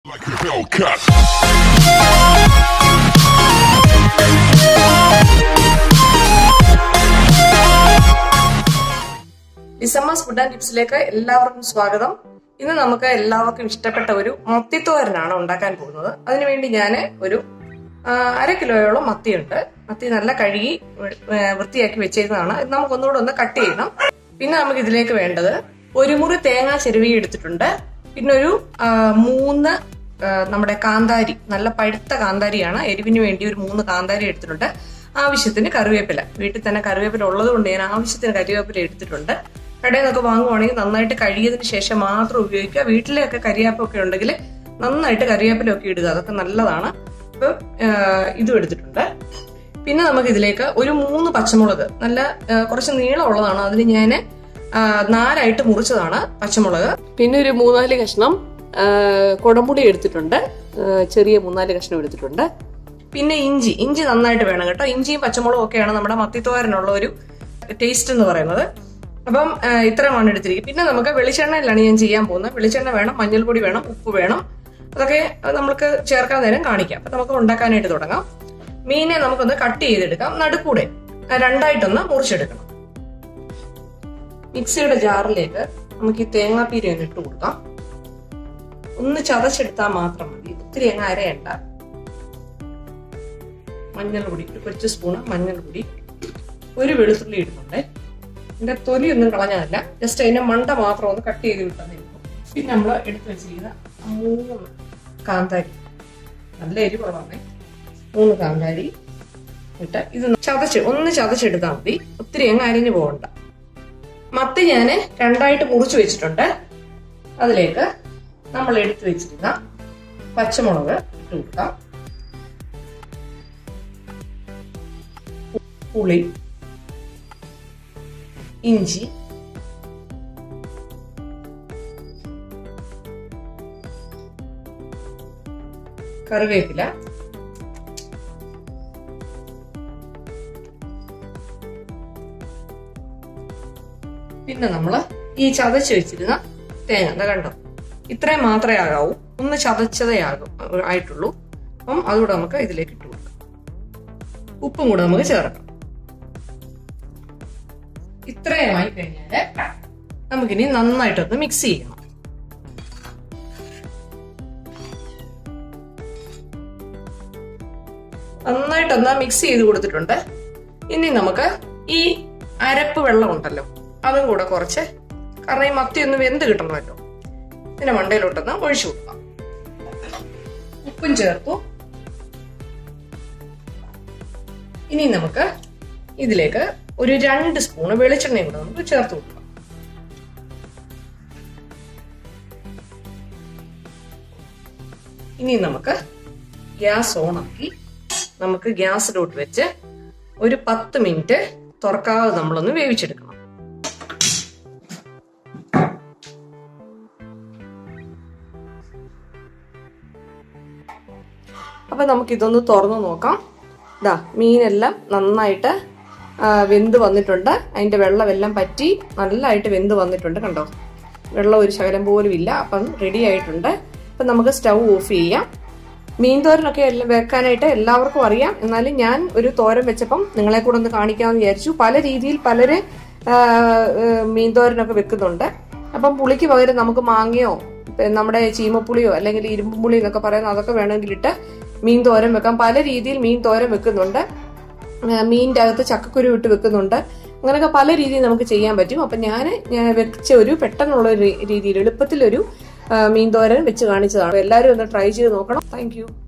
Like a Hellcat. December food and ടിപ്സിലേക്ക് എല്ലാവർക്കും സ്വാഗതം ഇന്ന് നമുക്ക് എല്ലാവർക്കും ഇഷ്ടപ്പെട്ട ഒരു മത്തിത്തോരനാണ് ഉണ്ടാക്കാൻ പോകുന്നത് അതിനുവേണ്ടി ഞാൻ ഒരു ആ, അര കിലോയോളം മത്തിയുണ്ട് മത്തി നല്ല കഴുകി ഏ, വൃത്തിയാക്കി വെച്ചേക്കുന്നതാണ് ഇത് നമുക്കൊന്നുകൂടെ ഒന്ന് കട്ട് ചെയ്യണം പിന്നെ നമുക്ക് ഇതിലേക്ക് വേണ്ടത് ഒരു മുറി തേങ്ങ ചെരുവി എടുത്തിട്ടുണ്ട് പിന്നെ ഒരു ആ, മൂന്ന് ആ, നമ്മുടെ കാന്താരി നല്ല പഴുത്ത കാന്താരിയാണ് എരിവിന് വേണ്ടി ഒരു മൂന്ന് കാന്താരി എടുത്തിട്ടുണ്ട് ആവശ്യത്തിന് കറിവേപ്പില വീട്ടിൽ തന്നെ കറിവേപ്പില ഉള്ളത് കൊണ്ട് ഞാൻ ആവശ്യത്തിന് കറിവേപ്പില എടുത്തിട്ടുണ്ട് കടയിൽ നിന്നൊക്കെ വാങ്ങുവാണെങ്കിൽ നന്നായിട്ട് കഴുകിയതിന് ശേഷം മാത്രം ഉപയോഗിക്കുക വീട്ടിലൊക്കെ കരിയാപ്പൊക്കെ ഉണ്ടെങ്കിൽ നന്നായിട്ട് കറിവേപ്പിലൊക്കെ ഇടുക അതൊക്കെ നല്ലതാണ് അപ്പൊ ഇതും എടുത്തിട്ടുണ്ട് പിന്നെ നമുക്ക് ഇതിലേക്ക് ഒരു മൂന്ന് പച്ചമുളക് നല്ല ആ, കുറച്ച് നീളമുള്ളതാണ് അതിന് ഞാൻ നാലായിട്ട് മുറിച്ചതാണ് പച്ചമുളക് പിന്നെ ഒരു മൂന്നാല് കഷ്ണം ആ, കുടംപുളി എടുത്തിട്ടുണ്ട് ആ, ചെറിയ മൂന്നാല് കഷ്ണം എടുത്തിട്ടുണ്ട് പിന്നെ ഇഞ്ചി ഇഞ്ചി നന്നായിട്ട് വേണം കേട്ടോ ഇഞ്ചിയും പച്ചമുളകും ഒക്കെയാണ് നമ്മുടെ മത്തിത്തോരനുള്ള ഒരു ടേസ്റ്റ് എന്ന് പറയുന്നത് അപ്പം ആ, ഇത്രയുമാണ് എടുത്തിരിക്കുന്നത് പിന്നെ നമുക്ക് വെളിച്ചെണ്ണയിലാണ് ഞാൻ ചെയ്യാൻ പോകുന്നത് വെളിച്ചെണ്ണ വേണം മഞ്ഞൾപ്പൊടി വേണം ഉപ്പ് വേണം അതൊക്കെ നമുക്ക് ചേർക്കാൻ നേരം കാണിക്കാം അപ്പൊ നമുക്ക് ഉണ്ടാക്കാനായിട്ട് തുടങ്ങാം മീനെ നമുക്കൊന്ന് കട്ട് ചെയ്തെടുക്കാം നടുക്കൂടെ ആ, രണ്ടായിട്ടൊന്ന് മുറിച്ചെടുക്കണം മിക്സിയുടെ ജാറിലേക്ക് നമുക്ക് ഈ തേങ്ങാപ്പീരി ഒന്ന് ഇട്ട് കൊടുക്കാം ഒന്ന് ചതച്ചെടുത്താൽ മാത്രം മതി ഒത്തിരി അങ്ങ് അരയണ്ട മഞ്ഞൾപ്പൊടി ഒരു കുറച്ച് സ്പൂണ് മഞ്ഞൾപ്പൊടി ഒരു വെളുത്തുള്ളി ഇടുന്നുണ്ട് ഇതിന്റെ തൊലിയൊന്നും കളഞ്ഞതല്ല ജസ്റ്റ് അതിന്റെ മണ്ട മാത്രം ഒന്ന് കട്ട് ചെയ്ത് വിട്ടാൽ മതി. പിന്നെ നമ്മൾ എടുത്തു വെച്ചിരിക്കുന്ന മൂന്ന് കാന്താരി നല്ല എരിവുള്ളതാണ് മൂന്ന് കാന്താരി ഇട്ട് ഇത് ചതച്ച് ഒന്ന് ചതച്ചെടുത്താൽ മതി ഒത്തിരി അങ്ങ് അരിഞ്ഞു പോകണ്ട മത്തി ഞാൻ രണ്ടായിട്ട് മുറിച്ച് വെച്ചിട്ടുണ്ട് അതിലേക്ക് നമ്മൾ എടുത്തു വെച്ചിരുന്ന പച്ചമുളക് ഇട്ട് കൊടുക്കാം പുളി ഇഞ്ചി കറിവേപ്പില പിന്നെ നമ്മള് ഈ ചതച്ച് വെച്ചിരുന്ന തേങ്ങ ദാ കണ്ടോ ഇത്രയും മാത്രമേ ആകാവൂ ഒന്ന് ചതച്ചതേ ആകും ആയിട്ടുള്ളൂ അപ്പം അതുകൂടെ നമുക്ക് ഇതിലേക്ക് ഇട്ട് കൊടുക്കാം ഉപ്പും കൂടെ നമുക്ക് ചേർക്കാം ഇത്രയുമായി കഴിഞ്ഞാല് നമുക്കിനി നന്നായിട്ടൊന്ന് മിക്സ് ചെയ്യണം നന്നായിട്ടൊന്ന് മിക്സ് ചെയ്ത് കൊടുത്തിട്ടുണ്ട് ഇനി നമുക്ക് ഈ അരപ്പ് വെള്ളം ഉണ്ടല്ലോ അതും കൂടെ കുറച്ച് കാരണം ഈ മത്തി ഒന്ന് വെന്ത് കിട്ടണമല്ലോ ഇതിന്റെ മണ്ടയിലോട്ടൊന്ന് ഒഴിച്ചു കൊടുക്കാം ഉപ്പും ചേർത്തു ഇനി നമുക്ക് ഇതിലേക്ക് ഒരു രണ്ട് സ്പൂണ് വെളിച്ചെണ്ണയും കൂടെ നമുക്ക് ചേർത്ത് കൊടുക്കാം ഇനി നമുക്ക് ഗ്യാസ് ഓൺ ആക്കി നമുക്ക് ഗ്യാസിലോട്ട് വെച്ച് ഒരു പത്ത് മിനിറ്റ് തുറക്കാതെ നമ്മളൊന്ന് വേവിച്ചെടുക്കണം അപ്പൊ നമുക്ക് ഇതൊന്ന് തുറന്നു നോക്കാം ഇതാ മീനെല്ലാം നന്നായിട്ട് ആ, വെന്ത് വന്നിട്ടുണ്ട് അതിന്റെ വെള്ളമെല്ലാം പറ്റി നല്ലതായിട്ട് വെന്ത് വന്നിട്ടുണ്ട് കണ്ടോ വെള്ളം ഒരു ശകലം പോലും ഇല്ല അപ്പം റെഡി ആയിട്ടുണ്ട് അപ്പം നമുക്ക് സ്റ്റൗ ഓഫ് ചെയ്യാം മീൻ തോരനൊക്കെ എല്ലാം വെക്കാനായിട്ട് എല്ലാവർക്കും അറിയാം എന്നാലും ഞാൻ ഒരു തോരൻ വെച്ചപ്പം നിങ്ങളെ കൂടെ ഒന്ന് കാണിക്കാമെന്ന് വിചാരിച്ചു പല രീതിയിൽ പലര് ആ, ഏ, മീൻ തോരനൊക്കെ വെക്കുന്നുണ്ട് അപ്പം പുളിക്ക് പകരം നമുക്ക് മാങ്ങയോ ഇപ്പൊ നമ്മുടെ ചീമപ്പുളിയോ അല്ലെങ്കിൽ ഇരുമ്പും പുളി എന്നൊക്കെ പറയുന്ന അതൊക്കെ വേണമെങ്കിൽ ഇട്ട് മീൻ തോരൻ വെക്കാം പല രീതിയിൽ മീൻ തോരൻ വെക്കുന്നുണ്ട് ആ, മീനിന്റെ അകത്ത് ചക്കക്കുരു ഇട്ട് വെക്കുന്നുണ്ട് അങ്ങനെയൊക്കെ പല രീതിയിൽ നമുക്ക് ചെയ്യാൻ പറ്റും അപ്പൊ ഞാൻ വെച്ച ഒരു പെട്ടെന്നുള്ള ഒരു രീതിയിൽ എളുപ്പത്തിലൊരു ആ, മീൻ തോരൻ വെച്ച് കാണിച്ചതാണ് എല്ലാവരും ഒന്ന് ട്രൈ ചെയ്ത് നോക്കണം താങ്ക്